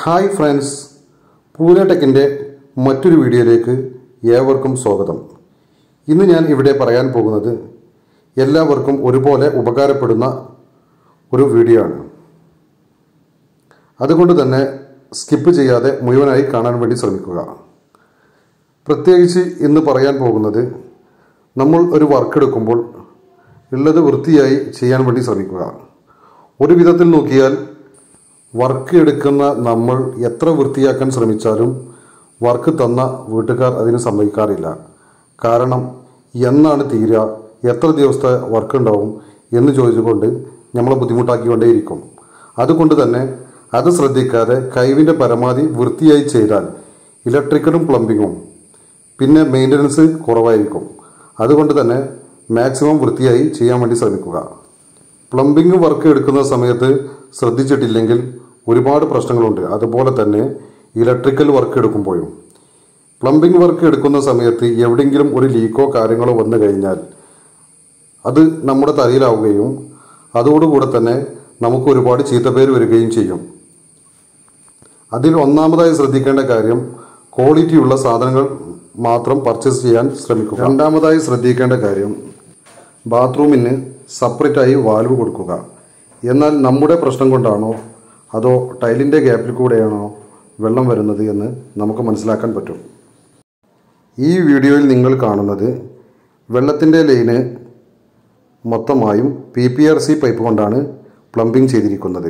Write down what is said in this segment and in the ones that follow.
hi friends Pune ടെക്കിൻ്റെ മറ്റൊരു വീഡിയോയിലേക്ക് ഏവർക്കും സ്വാഗതം ഇന്ന് ഞാൻ ഇവിടെ പറയാൻ പോകുന്നത് എല്ലാവർക്കും ഒരുപോലെ ഉപകാരപ്പെടുന്ന ഒരു വീഡിയോ ആണ് അതുകൊണ്ട് തന്നെ സ്കിപ്പ് ചെയ്യാതെ മുഴുവനായി കാണാൻ വേണ്ടി ശ്രമിക്കുക പ്രത്യേകിച്ച് ഇന്ന് പറയാൻ പോകുന്നത് നമ്മൾ ഒരു വർക്ക് എടുക്കുമ്പോൾ ഉള്ളത് വൃത്തിയായി ചെയ്യാൻ വേണ്ടി ശ്രമിക്കുക ഒരു വിധത്തിൽ നോക്കിയാൽ വർക്ക് എടുക്കുന്ന നമ്മൾ എത്ര വൃത്തിയാക്കാൻ ശ്രമിച്ചാലും വർക്ക് തന്ന വീട്ടുകാർ അതിന് സമ്മതിക്കാറില്ല കാരണം എന്നാണ് തീരുക എത്ര ദിവസത്തെ വർക്ക് ഉണ്ടാവും എന്ന് ചോദിച്ചുകൊണ്ട് നമ്മളെ ബുദ്ധിമുട്ടാക്കിക്കൊണ്ടേയിരിക്കും അതുകൊണ്ട് തന്നെ അത് ശ്രദ്ധിക്കാതെ കഴിവിൻ്റെ പരമാവധി വൃത്തിയായി ചെയ്താൽ ഇലക്ട്രിക്കലും പ്ലംബിങ്ങും പിന്നെ മെയിൻ്റനൻസ് കുറവായിരിക്കും അതുകൊണ്ട് തന്നെ മാക്സിമം വൃത്തിയായി ചെയ്യാൻ വേണ്ടി ശ്രമിക്കുക പ്ലംബിംഗ് വർക്ക് എടുക്കുന്ന സമയത്ത് ശ്രദ്ധിച്ചിട്ടില്ലെങ്കിൽ ഒരുപാട് പ്രശ്നങ്ങളുണ്ട് അതുപോലെ തന്നെ ഇലക്ട്രിക്കൽ വർക്ക് എടുക്കുമ്പോഴും പ്ലംബിംഗ് വർക്ക് എടുക്കുന്ന സമയത്ത് എവിടെയെങ്കിലും ഒരു ലീക്കോ കാര്യങ്ങളോ വന്നു കഴിഞ്ഞാൽ അത് നമ്മുടെ തലയിലാവുകയും അതോടുകൂടെ തന്നെ നമുക്ക് ഒരുപാട് ചീത്തപ്പേര് വരികയും ചെയ്യും അതിൽ ഒന്നാമതായി ശ്രദ്ധിക്കേണ്ട കാര്യം ക്വാളിറ്റിയുള്ള സാധനങ്ങൾ മാത്രം പർച്ചേസ് ചെയ്യാൻ ശ്രമിക്കുക രണ്ടാമതായി ശ്രദ്ധിക്കേണ്ട കാര്യം ബാത്റൂമിന് സെപ്പറേറ്റായി വാൽവ് കൊടുക്കുക എന്നാൽ നമ്മുടെ പ്രശ്നം കൊണ്ടാണോ അതോ ടൈലിൻ്റെ ഗ്യാപ്പിൽ കൂടെയാണോ വെള്ളം വരുന്നത് എന്ന് നമുക്ക് മനസ്സിലാക്കാൻ പറ്റും ഈ വീഡിയോയിൽ നിങ്ങൾ കാണുന്നത് വെള്ളത്തിൻ്റെ ലൈന് മൊത്തമായും P P R C pipe കൊണ്ടാണ് പ്ലംബിംഗ് ചെയ്തിരിക്കുന്നത്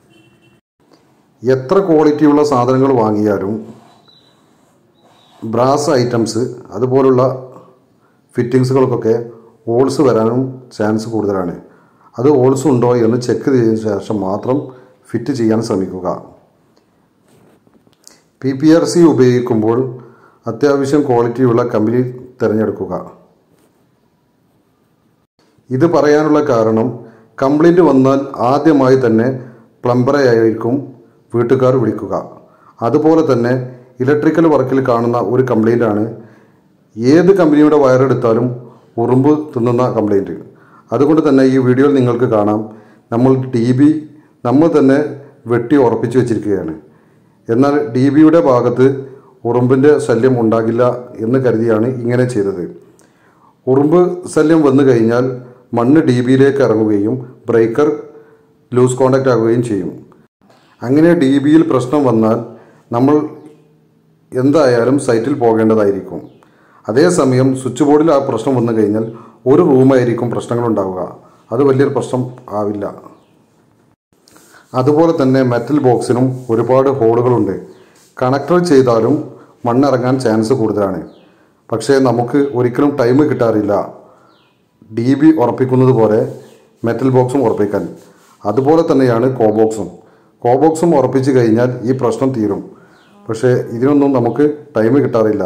എത്ര ക്വാളിറ്റിയുള്ള സാധനങ്ങൾ വാങ്ങിയാലും ബ്രാസ് ഐറ്റംസ് അതുപോലുള്ള ഫിറ്റിങ്സുകൾക്കൊക്കെ ഓൾസ് വരാനും ചാൻസ് കൂടുതലാണ് അത് ഓൾസ് ഉണ്ടോ എന്ന് ചെക്ക് ചെയ്തതിന് ശേഷം മാത്രം ഫിറ്റ് ചെയ്യാൻ ശ്രമിക്കുക പി പി ആർ സി ഉപയോഗിക്കുമ്പോൾ അത്യാവശ്യം ക്വാളിറ്റിയുള്ള കമ്പനി തിരഞ്ഞെടുക്കുക ഇത് പറയാനുള്ള കാരണം കംപ്ലൈൻറ്റ് വന്നാൽ ആദ്യമായി തന്നെ പ്ലംബറെ ആയിരിക്കും വീട്ടുകാർ വിളിക്കുക അതുപോലെ തന്നെ ഇലക്ട്രിക്കൽ വർക്കിൽ കാണുന്ന ഒരു കംപ്ലൈൻ്റാണ് ഏത് കമ്പനിയുടെ വയറെടുത്താലും ഉറുമ്പ് തിന്നുന്ന കംപ്ലൈൻറ്റ് അതുകൊണ്ട് തന്നെ ഈ വീഡിയോയിൽ നിങ്ങൾക്ക് കാണാം നമ്മൾ ഡി ബി നമ്മൾ തന്നെ വെട്ടി ഉറപ്പിച്ച് വെച്ചിരിക്കുകയാണ് എന്നാൽ ഡി ബിയുടെ ഭാഗത്ത് ഉറുമ്പിൻ്റെ ശല്യം ഉണ്ടാകില്ല എന്ന് കരുതിയാണ് ഇങ്ങനെ ചെയ്തത് ഉറുമ്പ് ശല്യം വന്നു കഴിഞ്ഞാൽ മണ്ണ് ഡി ബിയിലേക്ക് ഇറങ്ങുകയും ബ്രേക്കർ ലൂസ് കോണ്ടാക്റ്റ് ആകുകയും ചെയ്യും അങ്ങനെ ഡി ബിയിൽ പ്രശ്നം വന്നാൽ നമ്മൾ എന്തായാലും സൈറ്റിൽ പോകേണ്ടതായിരിക്കും അതേസമയം സ്വിച്ച് ബോർഡിൽ ആ പ്രശ്നം വന്നു കഴിഞ്ഞാൽ ഒരു റൂമായിരിക്കും പ്രശ്നങ്ങളുണ്ടാവുക അത് വലിയൊരു പ്രശ്നം ആവില്ല അതുപോലെ തന്നെ മെറ്റൽ ബോക്സിനും ഒരുപാട് ഹോളുകളുണ്ട് കണക്ടർ ചെയ്താലും മണ്ണിറങ്ങാൻ ചാൻസ് കൂടുതലാണ് പക്ഷേ നമുക്ക് ഒരിക്കലും ടൈം കിട്ടാറില്ല ഡി ബി ഉറപ്പിക്കുന്നത് പോലെ മെറ്റൽ ബോക്സും ഉറപ്പിക്കാൻ അതുപോലെ തന്നെയാണ് കോബോക്സും കോബോക്സും ഉറപ്പിച്ച് കഴിഞ്ഞാൽ ഈ പ്രശ്നം തീരും പക്ഷേ ഇതിനൊന്നും നമുക്ക് ടൈം കിട്ടാറില്ല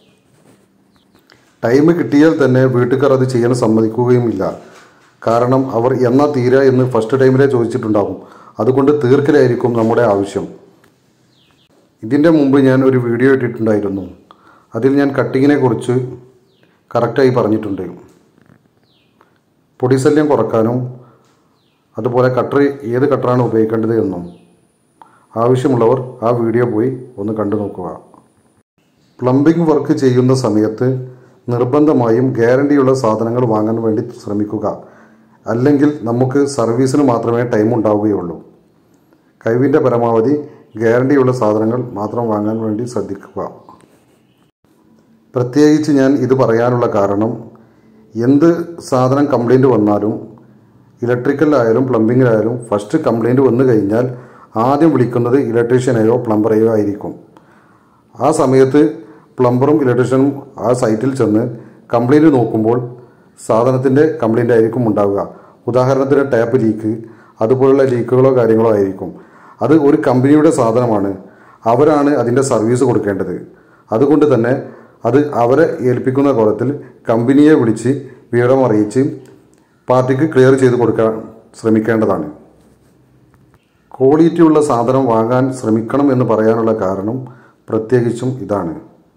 ടൈം കിട്ടിയാൽ തന്നെ വീട്ടുകാർ അത് ചെയ്യാൻ സമ്മതിക്കുകയുമില്ല കാരണം അവർ എന്നാ തീരാ എന്ന് ഫസ്റ്റ് ടൈമിലേ ചോദിച്ചിട്ടുണ്ടാകും അതുകൊണ്ട് തീർക്കലായിരിക്കും നമ്മുടെ ആവശ്യം ഇതിൻ്റെ മുമ്പ് ഞാൻ ഒരു വീഡിയോ ഇട്ടിട്ടുണ്ടായിരുന്നു അതിൽ ഞാൻ കട്ടിങ്ങിനെ കുറിച്ച് കറക്റ്റായി പറഞ്ഞിട്ടുണ്ട് പൊടിശല്യം കുറക്കാനും അതുപോലെ കട്ടർ ഏത് കട്ടറാണ് ഉപയോഗിക്കേണ്ടത് എന്നും ആവശ്യമുള്ളവർ ആ വീഡിയോ പോയി ഒന്ന് കണ്ടു നോക്കുക പ്ലംബിംഗ് വർക്ക് ചെയ്യുന്ന സമയത്ത് നിർബന്ധമായും ഗ്യാരണ്ടിയുള്ള സാധനങ്ങൾ വാങ്ങാൻ വേണ്ടി ശ്രമിക്കുക അല്ലെങ്കിൽ നമുക്ക് സർവീസിന് മാത്രമേ ടൈം ഉണ്ടാവുകയുള്ളൂ കഴിവിൻ്റെ പരമാവധി ഗ്യാരണ്ടിയുള്ള സാധനങ്ങൾ മാത്രം വാങ്ങാൻ വേണ്ടി ശ്രദ്ധിക്കുക പ്രത്യേകിച്ച് ഞാൻ ഇത് പറയാനുള്ള കാരണം എന്ത് സാധനം കംപ്ലൈൻറ്റ് വന്നാലും ഇലക്ട്രിക്കലിലായാലും പ്ലംബിങ്ങിലായാലും ഫസ്റ്റ് കംപ്ലൈൻറ്റ് വന്നു കഴിഞ്ഞാൽ ആദ്യം വിളിക്കുന്നത് ഇലക്ട്രീഷ്യനെയോ പ്ലംബറെയോ ആയിരിക്കും ആ സമയത്ത് പ്ലംബറും ഇലക്ട്രീഷ്യനും ആ സൈറ്റിൽ ചെന്ന് കംപ്ലൈൻറ്റ് നോക്കുമ്പോൾ സാധനത്തിൻ്റെ കംപ്ലൈൻ്റ് ആയിരിക്കും ഉണ്ടാവുക ഉദാഹരണത്തിന് ടാപ്പ് ലീക്ക് അതുപോലുള്ള ലീക്കുകളോ കാര്യങ്ങളോ ആയിരിക്കും അത് ഒരു കമ്പനിയുടെ സാധനമാണ് അവരാണ് അതിൻ്റെ സർവീസ് കൊടുക്കേണ്ടത് അതുകൊണ്ട് തന്നെ അത് അവരെ ഏൽപ്പിക്കുന്ന കോലത്തിൽ കമ്പനിയെ വിളിച്ച് വിവരം അറിയിച്ച് പാർട്ടിക്ക് ക്ലിയർ ചെയ്ത് കൊടുക്കാൻ ശ്രമിക്കേണ്ടതാണ് ക്വാളിറ്റിയുള്ള സാധനം വാങ്ങാൻ ശ്രമിക്കണം എന്ന് പറയാനുള്ള കാരണം പ്രത്യേകിച്ചും ഇതാണ്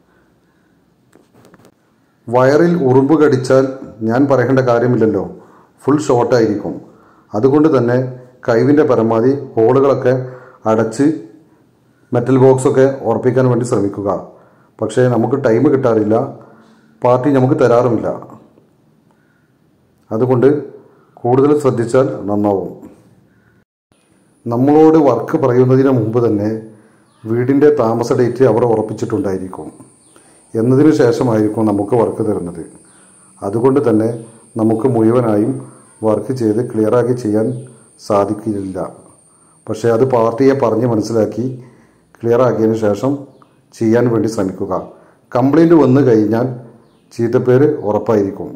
വയറിൽ ഉറുമ്പ് കടിച്ചാൽ ഞാൻ പറയേണ്ട കാര്യമില്ലല്ലോ ഫുൾ ഷോർട്ടായിരിക്കും അതുകൊണ്ട് തന്നെ കഴിവിൻ്റെ പരമാവധി ഹോളുകളൊക്കെ അടച്ച് മെറ്റൽ ബോക്സൊക്കെ ഉറപ്പിക്കാൻ വേണ്ടി ശ്രമിക്കുക പക്ഷേ നമുക്ക് ടൈം കിട്ടാറില്ല പാർട്ടി നമുക്ക് തരാറുമില്ല അതുകൊണ്ട് കൂടുതൽ ശ്രദ്ധിച്ചാൽ നന്നാവും നമ്മളോട് വർക്ക് പറയുന്നതിന് മുമ്പ് തന്നെ വീടിൻ്റെ താമസ ഡേറ്റ് അവർ ഉറപ്പിച്ചിട്ടുണ്ടായിരിക്കും എന്നതിന് ശേഷമായിരിക്കും നമുക്ക് വർക്ക് തരുന്നത് അതുകൊണ്ട് തന്നെ നമുക്ക് മുഴുവനായും വർക്ക് ചെയ്ത് ക്ലിയറാക്കി ചെയ്യാൻ സാധിക്കില്ല പക്ഷേ അത് പാർട്ടിയെ പറഞ്ഞ് മനസ്സിലാക്കി ക്ലിയറാക്കിയതിന് ശേഷം ചെയ്യാൻ വേണ്ടി ശ്രമിക്കുക കംപ്ലൈൻറ്റ് വന്നു കഴിഞ്ഞാൽ ചീത്തപ്പേര് ഉറപ്പായിരിക്കും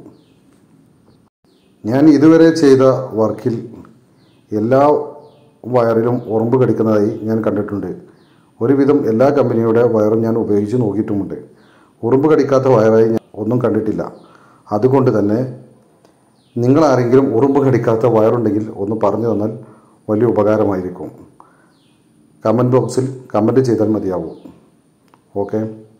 ഞാൻ ഇതുവരെ ചെയ്ത വർക്കിൽ എല്ലാ വയറിലും ഉറുമ്പ് കടിക്കുന്നതായി ഞാൻ കണ്ടിട്ടുണ്ട് ഒരുവിധം എല്ലാ കമ്പനിയുടെ വയറും ഞാൻ ഉപയോഗിച്ച് നോക്കിയിട്ടുമുണ്ട് ഉറുമ്പ് കടിക്കാത്ത വയറായി ഞാൻ ഒന്നും കണ്ടിട്ടില്ല അതുകൊണ്ട് തന്നെ നിങ്ങൾ ആരെങ്കിലും ഉറുമ്പ് കടിക്കാത്ത വയറുണ്ടെങ്കിൽ ഒന്ന് പറഞ്ഞു തന്നാൽ വലിയ ഉപകാരമായിരിക്കും കമൻറ്റ് ബോക്സിൽ കമൻറ്റ് ചെയ്താൽ മതിയാവും ഓക്കെ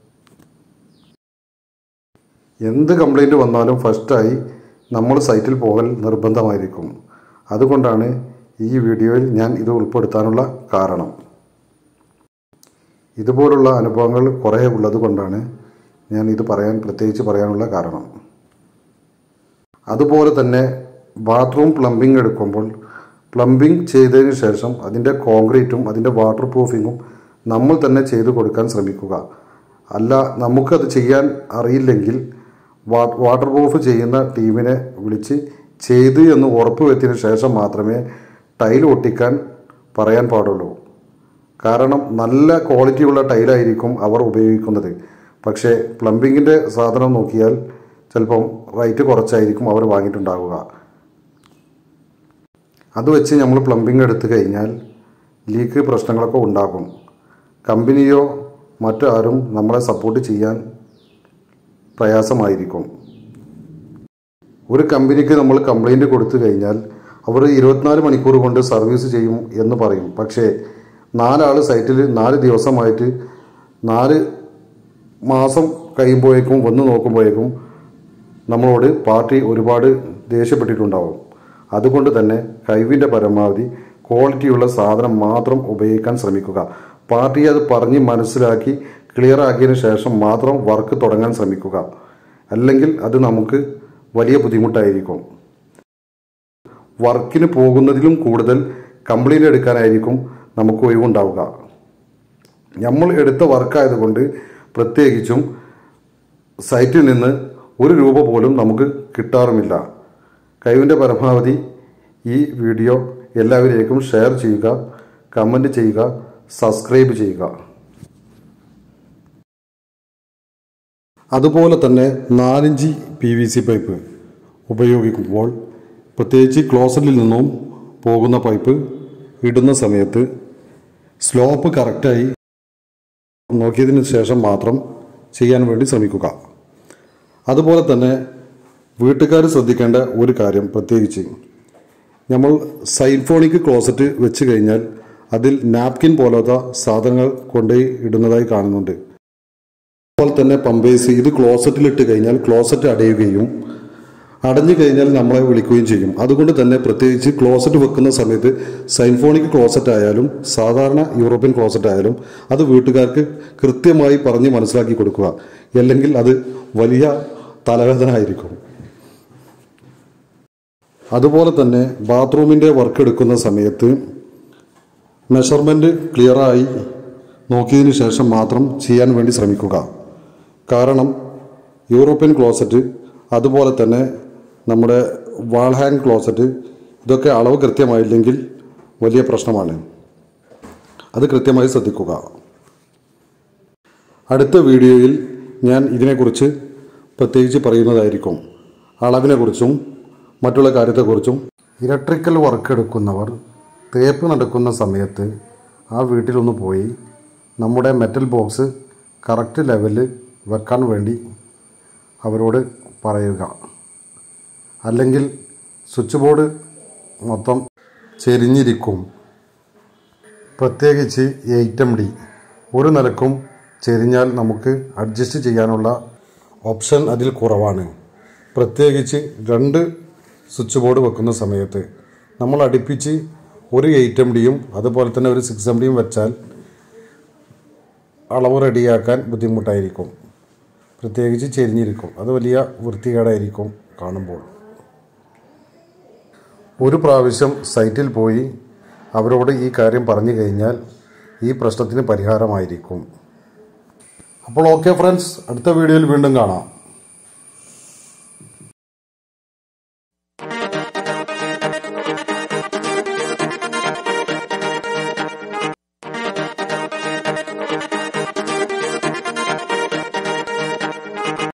എന്ത് കംപ്ലൈൻറ്റ് വന്നാലും ഫസ്റ്റായി നമ്മൾ സൈറ്റിൽ പോകൽ നിർബന്ധമായിരിക്കും അതുകൊണ്ടാണ് ഈ വീഡിയോയിൽ ഞാൻ ഇത് ഉൾപ്പെടുത്താനുള്ള കാരണം ഇതുപോലുള്ള അനുഭവങ്ങൾ കുറേ ഉള്ളത് കൊണ്ടാണ് ഞാൻ ഇത് പറയാൻ പ്രത്യേകിച്ച് പറയാനുള്ള കാരണം അതുപോലെ തന്നെ ബാത്റൂം പ്ലംബിംഗ് എടുക്കുമ്പോൾ പ്ലംബിംഗ് ചെയ്തതിന് ശേഷം അതിൻ്റെ കോൺക്രീറ്റും അതിൻ്റെ വാട്ടർ പ്രൂഫിങ്ങും നമ്മൾ തന്നെ ചെയ്തു കൊടുക്കാൻ ശ്രമിക്കുക അല്ല നമുക്കത് ചെയ്യാൻ അറിയില്ലെങ്കിൽ വാ- വാട്ടർ പ്രൂഫ് ചെയ്യുന്ന ടീമിനെ വിളിച്ച് ചെയ്ത് എന്ന് ഉറപ്പ് വരുത്തിയതിന് ശേഷം മാത്രമേ ടൈൽ ഒട്ടിക്കാൻ പറയാൻ പാടുള്ളൂ കാരണം നല്ല ക്വാളിറ്റിയുള്ള ടൈലായിരിക്കും അവർ ഉപയോഗിക്കുന്നത് പക്ഷേ പ്ലംബിങ്ങിൻ്റെ സാധനം നോക്കിയാൽ ചിലപ്പം റേറ്റ് കുറച്ചായിരിക്കും അവർ വാങ്ങിയിട്ടുണ്ടാവുക അത് വെച്ച് നമ്മൾ പ്ലംബിംഗ് എടുത്തു കഴിഞ്ഞാൽ ലീക്ക് പ്രശ്നങ്ങളൊക്കെ ഉണ്ടാകും കമ്പനിയോ മറ്റാരും നമ്മളെ സപ്പോർട്ട് ചെയ്യാൻ പ്രയാസമായിരിക്കും ഒരു കമ്പനിക്ക് നമ്മൾ കംപ്ലൈൻറ്റ് കൊടുത്തു കഴിഞ്ഞാൽ അവർ ഇരുപത്തിനാല് മണിക്കൂർ കൊണ്ട് സർവീസ് ചെയ്യും എന്ന് പറയും പക്ഷേ നാലാൾ സൈറ്റിൽ നാല് ദിവസമായിട്ട് നാല് മാസം കഴിയുമ്പോഴേക്കും വന്ന് നോക്കുമ്പോഴേക്കും നമ്മളോട് പാർട്ടി ഒരുപാട് ദേഷ്യപ്പെട്ടിട്ടുണ്ടാവും അതുകൊണ്ട് തന്നെ കഴിവിൻ്റെ പരമാവധി ക്വാളിറ്റിയുള്ള സാധനം മാത്രം ഉപയോഗിക്കാൻ ശ്രമിക്കുക പാർട്ടി അത് പറഞ്ഞ് മനസ്സിലാക്കി ക്ലിയർ ആക്കിയതിന് ശേഷം മാത്രം വർക്ക് തുടങ്ങാൻ ശ്രമിക്കുക അല്ലെങ്കിൽ അത് നമുക്ക് വലിയ ബുദ്ധിമുട്ടായിരിക്കും വർക്കിന് പോകുന്നതിലും കൂടുതൽ കംപ്ലൈൻറ്റ് എടുക്കാനായിരിക്കും നമുക്ക് ഒഴിവുണ്ടാവുക നമ്മൾ എടുത്ത വർക്കായതുകൊണ്ട് പ്രത്യേകിച്ചും സൈറ്റിൽ നിന്ന് ഒരു രൂപ പോലും നമുക്ക് കിട്ടാറുമില്ല കഴിവിൻ്റെ പരമാവധി ഈ വീഡിയോ എല്ലാവരിലേക്കും ഷെയർ ചെയ്യുക കമൻറ്റ് ചെയ്യുക സബ്സ്ക്രൈബ് ചെയ്യുക അതുപോലെ തന്നെ നാലിഞ്ച് പി വി സി പൈപ്പ് ഉപയോഗിക്കുമ്പോൾ പ്രത്യേകിച്ച് ക്ലോസറ്റിൽ നിന്നും പോകുന്ന പൈപ്പ് ഇടുന്ന സമയത്ത് സ്ലോപ്പ് കറക്റ്റായി നോക്കിയതിന് ശേഷം മാത്രം ചെയ്യാൻ വേണ്ടി ശ്രമിക്കുക അതുപോലെ തന്നെ വീട്ടുകാർ ശ്രദ്ധിക്കേണ്ട ഒരു കാര്യം പ്രത്യേകിച്ച് നമ്മൾ സൈൻഫോണിക് ക്ലോസറ്റ് വെച്ച് കഴിഞ്ഞാൽ അതിൽ നാപ്കിൻ പോലത്തെ സാധനങ്ങൾ കൊണ്ടുപോയി ഇടുന്നതായി കാണുന്നുണ്ട് അതുപോലെ തന്നെ പമ്പേഴ്സ് ഇത് ക്ലോസറ്റിലിട്ട് കഴിഞ്ഞാൽ ക്ലോസറ്റ് അടയുകയും അടഞ്ഞു കഴിഞ്ഞാൽ നമ്മളെ വിളിക്കുകയും ചെയ്യും അതുകൊണ്ട് തന്നെ പ്രത്യേകിച്ച് ക്ലോസറ്റ് വെക്കുന്ന സമയത്ത് സൈൻഫോണിക് ക്ലോസറ്റ് ആയാലും സാധാരണ യൂറോപ്യൻ ക്ലോസറ്റ് ആയാലും അത് വീട്ടുകാർക്ക് കൃത്യമായി പറഞ്ഞ് മനസ്സിലാക്കി കൊടുക്കുക അല്ലെങ്കിൽ അത് വലിയ തലവേദന ആയിരിക്കും അതുപോലെ തന്നെ ബാത്റൂമിൻ്റെ വർക്ക് എടുക്കുന്ന സമയത്ത് മെഷർമെൻറ്റ് ക്ലിയറായി നോക്കിയതിന് ശേഷം മാത്രം ചെയ്യാൻ വേണ്ടി ശ്രമിക്കുക കാരണം യൂറോപ്യൻ ക്ലോസറ്റ് അതുപോലെ തന്നെ നമ്മുടെ വാൾ ഹാങ് ക്ലോസറ്റ് ഇതൊക്കെ അളവ് കൃത്യമായില്ലെങ്കിൽ വലിയ പ്രശ്നമാണ് അത് കൃത്യമായി ശ്രദ്ധിക്കുക അടുത്ത വീഡിയോയിൽ ഞാൻ ഇതിനെക്കുറിച്ച് പ്രത്യേകിച്ച് പറയുന്നതായിരിക്കും അളവിനെക്കുറിച്ചും മറ്റുള്ള കാര്യത്തെക്കുറിച്ചും ഇലക്ട്രിക്കൽ വർക്ക് എടുക്കുന്നവർ തേപ്പ് നടക്കുന്ന സമയത്ത് ആ വീട്ടിലൊന്ന് പോയി നമ്മുടെ മെറ്റൽ ബോക്സ് കറക്റ്റ് ലെവലിൽ വെക്കാൻ വേണ്ടി അവരോട് പറയുക അല്ലെങ്കിൽ സ്വിച്ച് ബോർഡ് മൊത്തം ചെരിഞ്ഞിരിക്കും പ്രത്യേകിച്ച് എയ്റ്റ് എം ഡി ഒരു നിലക്കും ചെരിഞ്ഞാൽ നമുക്ക് അഡ്ജസ്റ്റ് ചെയ്യാനുള്ള ഓപ്ഷൻ അതിൽ കുറവാണ് പ്രത്യേകിച്ച് രണ്ട് സ്വിച്ച് ബോർഡ് വെക്കുന്ന സമയത്ത് നമ്മൾ അടുപ്പിച്ച് ഒരു എയ്റ്റ് എം ഡിയും അതുപോലെ തന്നെ ഒരു സിക്സ് എം ഡിയും വെച്ചാൽ അളവ് റെഡിയാക്കാൻ ബുദ്ധിമുട്ടായിരിക്കും പ്രത്യേകിച്ച് ചെരിഞ്ഞിരിക്കും അത് വലിയ വൃത്തികേടായിരിക്കും കാണുമ്പോൾ ഒരു പ്രാവശ്യം സൈറ്റിൽ പോയി അവരോട് ഈ കാര്യം പറഞ്ഞു കഴിഞ്ഞാൽ ഈ പ്രശ്നത്തിന് പരിഹാരമായിരിക്കും അപ്പോൾ ഓക്കെ ഫ്രണ്ട്സ് അടുത്ത വീഡിയോയിൽ വീണ്ടും കാണാം